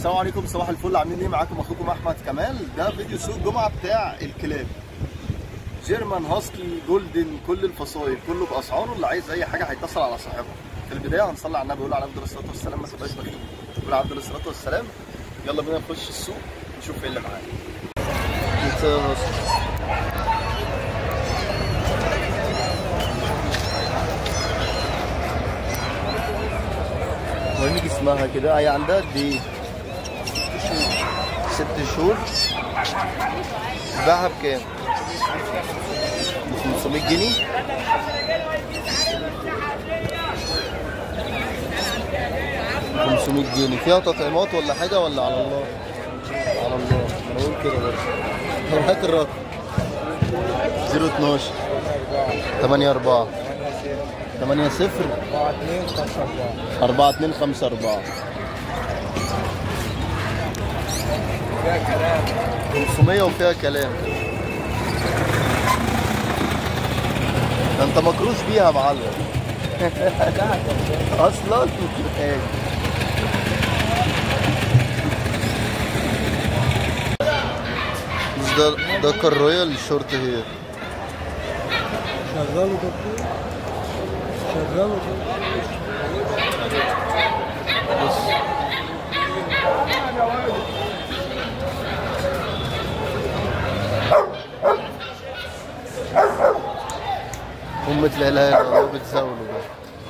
السلام عليكم صباح الفل عاملين ايه معاكم اخوكم احمد كمال ده فيديو سوق الجمعه بتاع الكلاب جيرمان هاسكي جولدن كل الفصائل كله باسعاره اللي عايز اي حاجه هيتصل على صاحبها في البدايه هنصلي على النبي ويقول على افضل الصلاه والسلام ما تبقاش بخيل يقول على افضل الصلاه والسلام يلا بينا نخش السوق نشوف ايه اللي معانا بيتزا هاسكي المهم اسمها كده هي عندها قد ايه؟ ست شهور باعها بكام؟ ب 500 جنيه خمسمية جنيه فيها تطعيمات ولا حاجة ولا على الله؟ على الله أنا بقول كده برضه طب هات الرقم 012 8 4 8 0 4 2 5 4 500 وفيها كلام ده انت مكروش بيها يا معلم اصلا ماشي. بس ده ده كان رويال شورت هير شغلوا دكتور شغلوا دكتور بص أمة لا إله إلا الله بتزاولوا بقى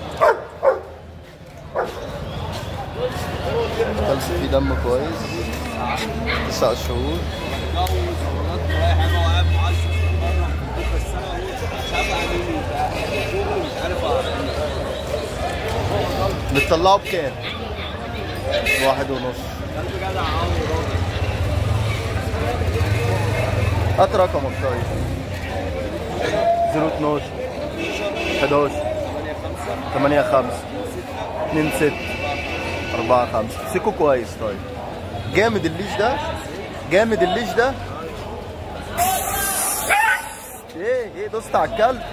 خلص فيه دم كويس تسع شهور بتطلعوا بكام؟ واحد ونص هات رقمك طيب 012 11 8 5 2 6 4 5 امسكوا كويس طيب جامد الليش ده جامد الليش ده ايه ايه دوست على الكلب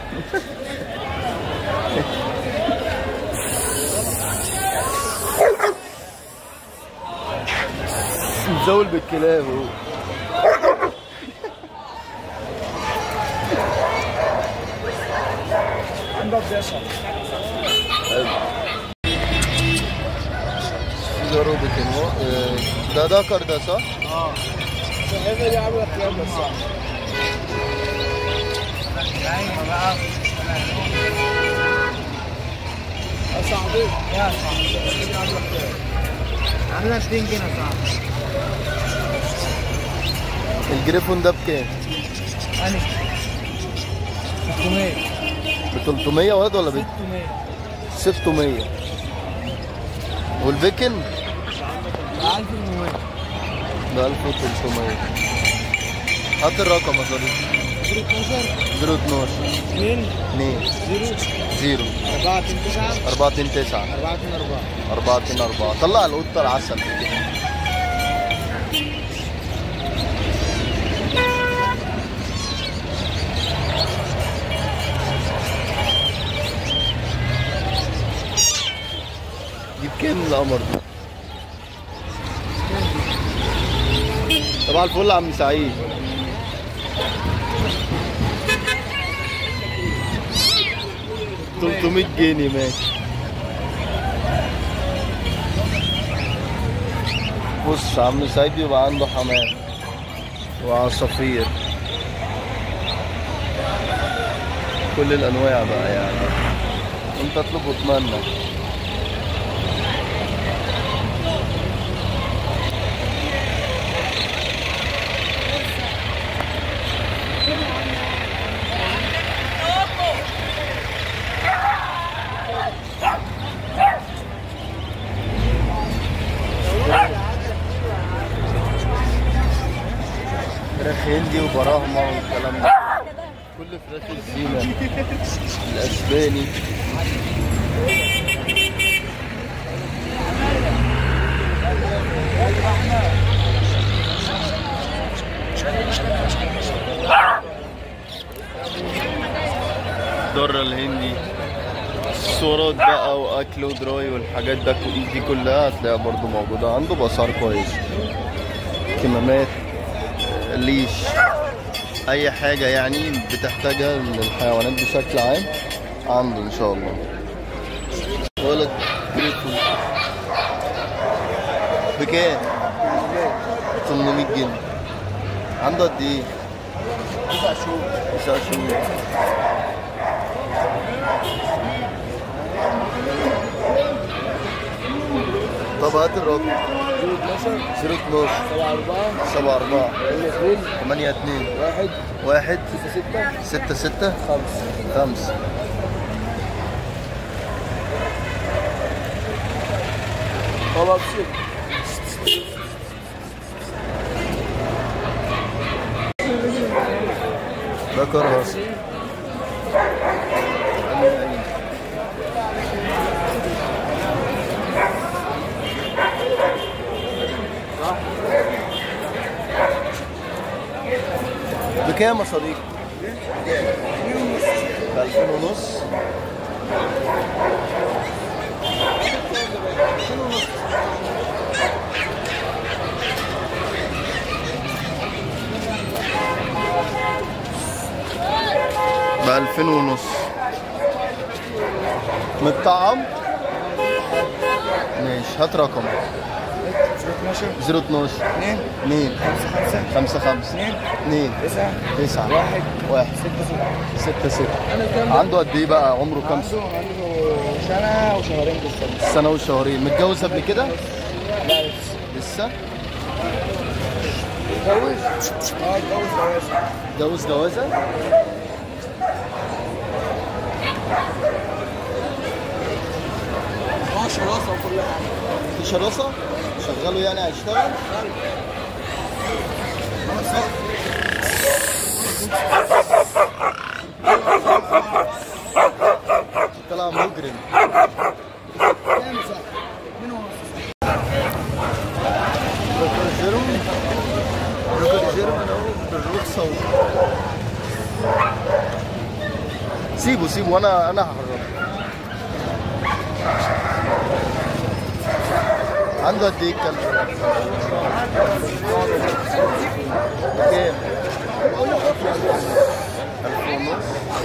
مزول بالكلاب هو عندك بيشرب حلو سيجارو بكنو آه، ده دكر ده صح؟ اه الصحيفه دي عامله كام بس ايوه بقى يا صاحبي يا صاحبي دي عامله كام عامله 200 جنيه يا صاحبي الجريفون ده بكام؟ انا 600 ب 300 واد ولا ب 600 600 والبيكن 1100 ب 1300 هات الرقم يا صديقي 12 012 2 2 0 0 4 9 4 2 9 4 4 4 2 4 طلع القطة العسل دي بكام القمر دي؟ صباح الفل يا عم سعيد تلتمية جنيه ماشي بص عم سعيد بيبقى عنده حمام وعصافير كل الانواع بقى يعني انت اطلب واتمنى فراخ هندي وبراهمة والكلام ده كل فراخ الزينة الأسباني الدرة الهندي اكسسوارات بقى واكل ودراي والحاجات ده دي كلها هتلاقيها برضو موجوده عنده باسعار كويسه كمامات آه، ليش اي حاجه يعني بتحتاجها للحيوانات بشكل عام عنده ان شاء الله ولد جريتفول بكام 800 جنيه عنده قد ايه تسع شهور تسع شهور طب هات الرقم 012 012 7 4 7 4 8 2 8 2 1 1 6 6 6 6 5 5 طبعا بصير ده كرهس بكام يا صديقي؟ ب 2000 ونص ب 2000 ونص متطعم ماشي هات رقم 012 012 2 2 5 5 5 5 2 2 9 9 1 1 6 6 6 6 انا الكلام ده عنده قد ايه بقى عمره كام عنده عنده سنة وشهرين بالظبط سنة وشهرين متجوز قبل كده لا لسه لسه اتجوز؟ اه اتجوز جواز اتجوز جوازة اه شراسة وكل حاجة في شراسة شغاله يعني هيشتغل طلع مجرم ركر جيرم ركر جيرم انا هو بالرخصة و... سيبه سيبه انا انا هحرره عنده قد ايه الكلب ده؟ كام؟ ألف ونص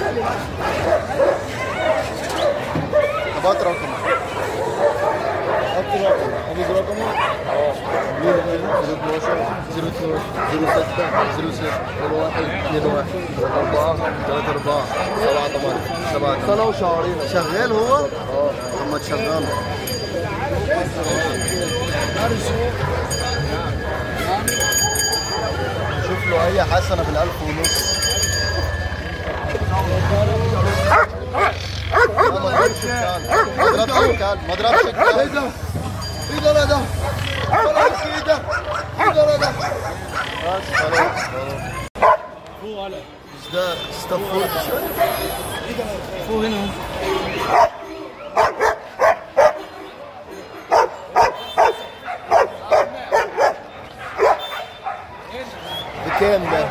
طب هات رقمك هات رقمك حافظ رقمك؟ اه 012 012 06 06 01 21 4 3 4 7 8 7 سنة وشهرين شغال هو؟ اه طب ما تشغله شوف له اي حسنه بالالف ونص لا، ما ضربش الكلب ما ضربش الكلب ما ضربش الكلب ايه ده؟ ايه ده لا ده؟ خلاص ايه ده؟ ايه ده لا ده؟ بس خلاص خلاص مش ده ستافورد شويه فوق هنا بكام ده؟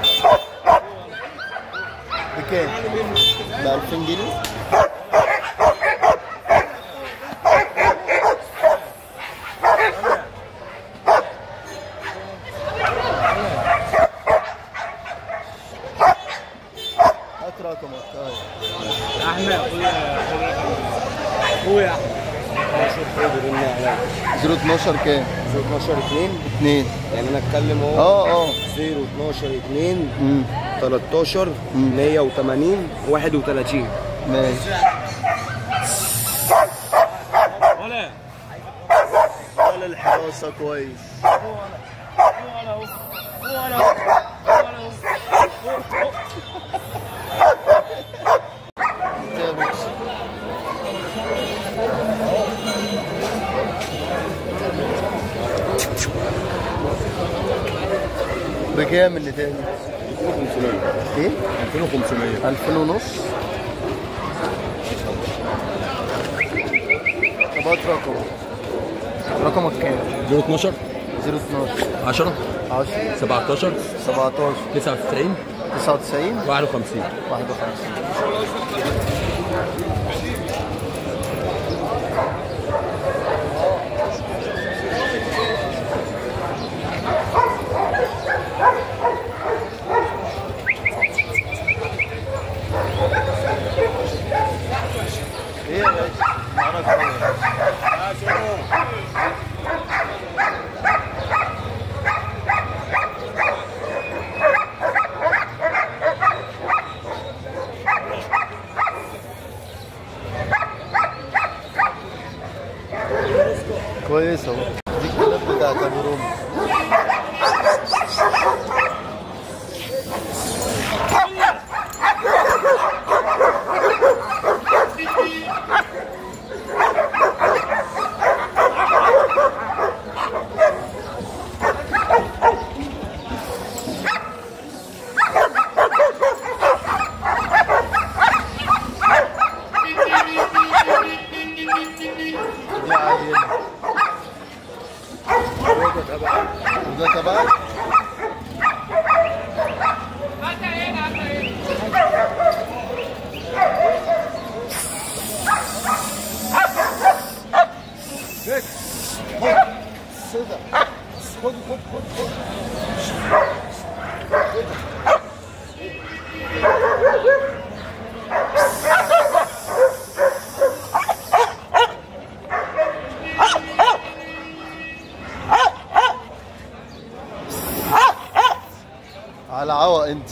بكام؟ ب 2000 جنيه؟ هات رقمك طيب احمد اخويا اخويا 012 كام؟ 12 2 2 يعني انا اتكلم اهو اه اه 0 12 2 امم 13 180 31 ماشي ولا ولا الحراسة كويس يا بوكس. بكام اللي تاني؟ 2500 ايه؟ 2500 2000 ونص طب هات رقمك رقمك كام؟ 012 012 10 10 17 17 99 99 51 51 بتاعت ابو رومي دي عينة وده تبعك على عوا انت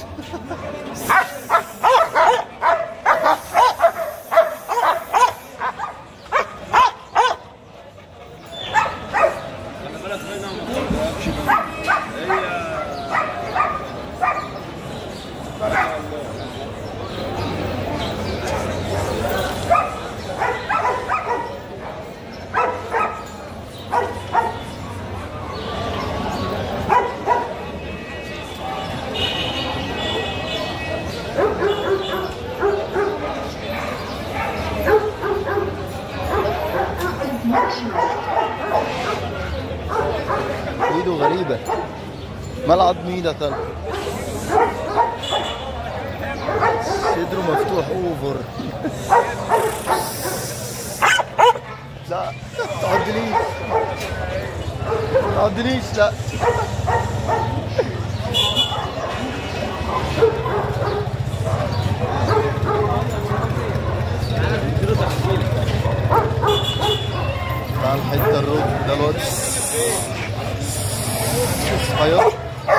ايده غريبة مال عظم ايدك طلع صدره مفتوح اوفر لا تعضليش تعضليش لا تعال الحته الرد ده الواد صغير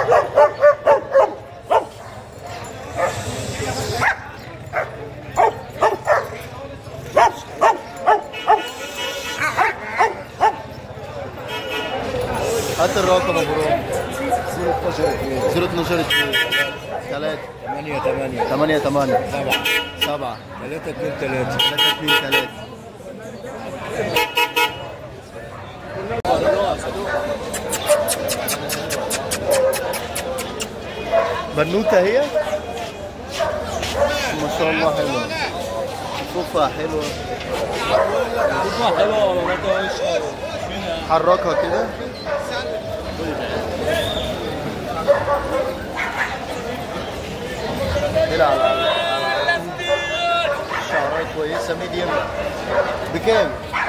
هات الرقم ابو روم 012 2 3 8 8 8 8 7 7 3 2 3 3 2 3 بنوتة هي ما شاء الله حلوة صوفها حلوة حلوه ولا ما حركها كده كده على على شعرها كويسة ميديم بكام؟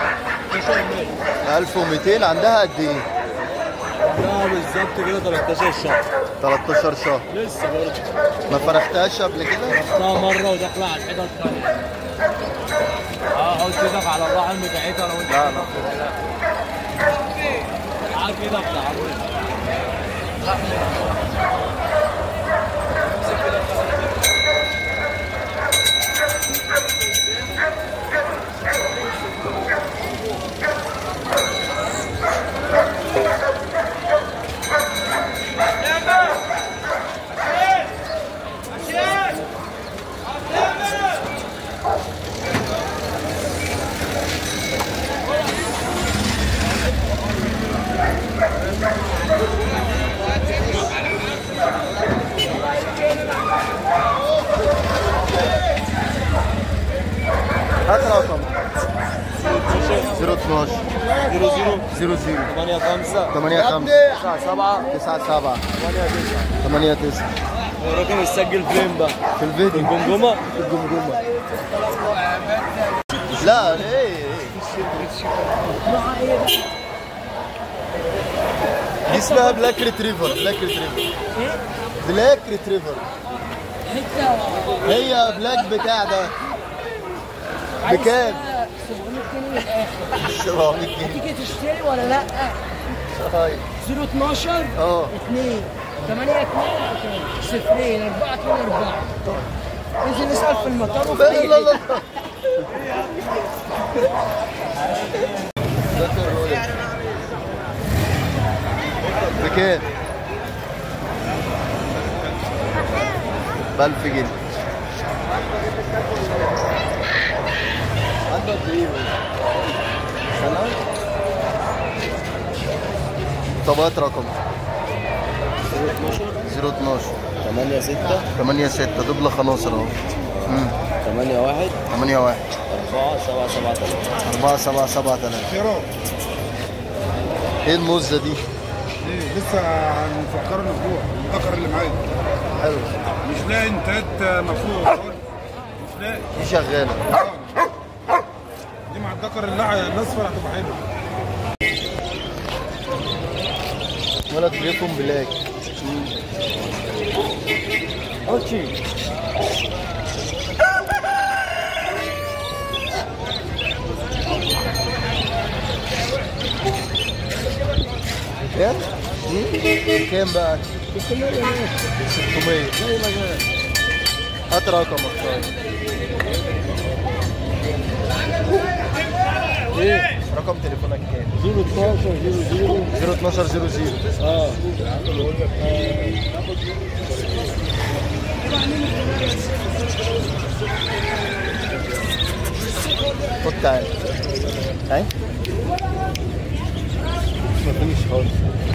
1200 عندها قد ايه؟ لا بالظبط كده 13 شهر 13 شهر لسه برضه ما فرختهاش قبل كده؟ رحتها مره وداخله على الحيطه الثانيه اه حط ايدك على الرحم بتاعتها لو انت لا لا معاك ايدك تعبان هات رقم 012 0 0 00 8 5 8 5 9 7 9 7 8 8 9 9 الرقم السجل فين بقى؟ في الفيديو الجمجمه الجمجمة لا ليه دي اسمها بلاك ريتريفر بلاك ريتريفر بلاك ريتريفر هي بلاك بتاع ده بكام؟ 700 جنيه للاخر 700 جنيه تيجي تشتري ولا لا؟ طيب 012 اه 2 8 2 صفرين 4 2 4 انزل اسال في المطار وفي لا اي لا لا حتة. ده الرولكس بكام؟ ب 1000 جنيه عنده قد ايه بقى؟ سنة؟ طب هات رقم 012 8 6 8 6 دبل خناصر اهو امم 8 1 8 1 4 7 7 3 4 7 7 3 خيرات ايه الموزة دي؟ ايه لسه هنفكر الاسبوع المذكر اللي معايا حلو مش لاقي انتهت مفروض مش لاقي دي شغالة دي مع الذكر اللي الاصفر هتبقى حلوه ولا تليفون بلاك اوتشي كام؟ كام بقى؟ 600 هات رقمك طيب ايه؟ رقم تليفونك كام؟ 012 00 012 00 اه خد تعالى اهي مفيش خالص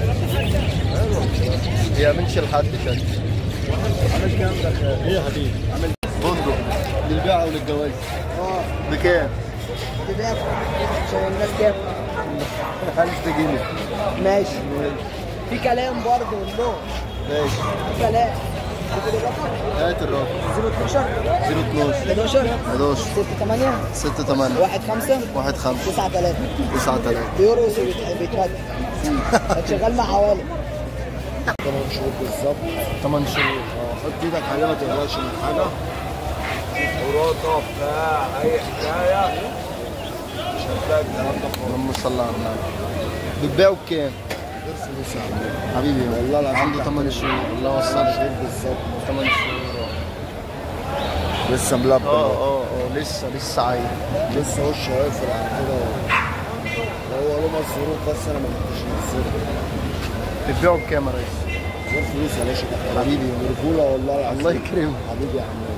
بيعملش لحد شكل عمل كام ده ايه يا حبيبي عمل بندق للبيع وللجواز اه بكام؟ عشان الناس كده 1000 جنيه ماشي في كلام برضه والله ماشي في كلام تاخد الرقم هات الرقم 012 012 11 11 6 8 6 8 1 5 1 5 9 3 9 3 بيرقص وبيتودد شغال مع حوالي 8 شهور بالظبط 8 شهور اه حط ايدك عليه ما تقلقش من حاجه وراطه بتاع اي حكايه مش هتلاقي الكلام ده خالص اللهم صل على النبي بتبيعوا بكام؟ غير فلوس يا عم حبيبي والله العظيم عنده 8 شهور الله وصلك شهور بالظبط 8 شهور لسه ملبن اه اه اه لسه لسه عايز لسه وشه هيقفل على كده هو له مصروف بس انا ما كنتش مصروف بتبيعوا بكام يا ريس؟ غير فلوس يا باشا ده حبيبي. رجوله والله العظيم الله يكرمك حبيبي يا عم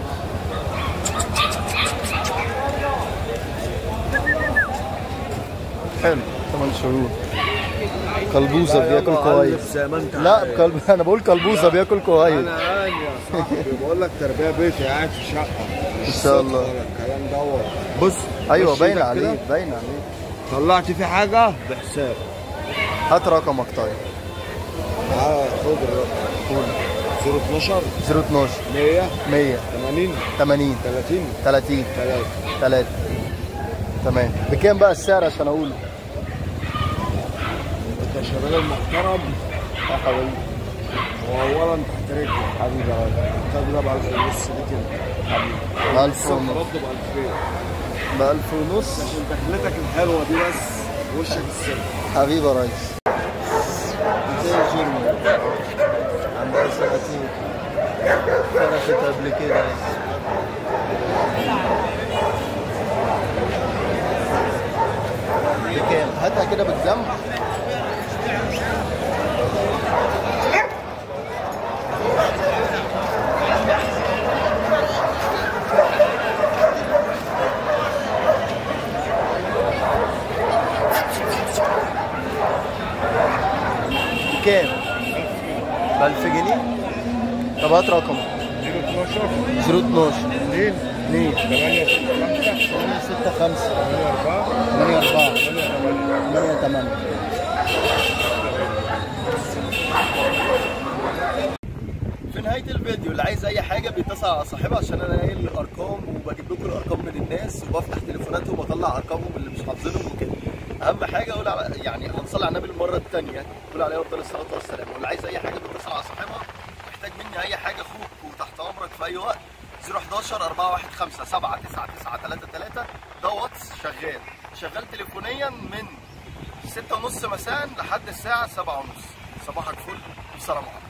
حلو 8 شهور كلبوزه بياكل كويس زي ما انت لا كلب انا بقول كلبوزه بياكل كويس انا عادي يا صاحبي بقول لك تربيه بيتي قاعد في شقه إن شاء الله. الكلام دوت بص ايوه خش باين إيدك عليك كده. باين عليك طلعت فيه حاجه بحساب هات رقمك طيب تعالى خد الرقم 012 012 100 100 80 80 30 30 3 3 تمام بكام بقى السعر عشان اقوله انت شغال المحترم يا حبيبي واولا تحت رجلي حبيبي يا راجل الكتاب ده ب 1000 ونص ليك انت حبيبي ب 1000 الصف ونص برضه ب 2000 ب 1000 ونص عشان دخلتك الحلوه دي بس وشك السر حبيبي يا ريس ازاي جيرمان عندها سنتين فرقت قبل كده بكام؟ هاتها كده بالجنب بكام؟ ب 1000 جنيه؟ طب هات رقمك 012 2 2 8 6 5 4 8 4 8 8 في نهايه الفيديو اللي عايز اي حاجه بيتصل على صاحبها عشان انا قايل الارقام وبجيب لكم الارقام من الناس وبفتح تليفوناتهم واطلع ارقامهم اللي مش حافظينهم وكده اهم حاجه اقول على يعني هنصلي على النبي المره الثانيه قول عليه افضل الصلاه والسلام واللي عايز اي حاجه بيتصل على صاحبها محتاج مني اي حاجه اخوك وتحت امرك في اي وقت 011 415 79933 ده واتس شغال شغال تليفونيا من 6 ونص مساء لحد الساعة 7 ونص صباحك فل والسلام عليكم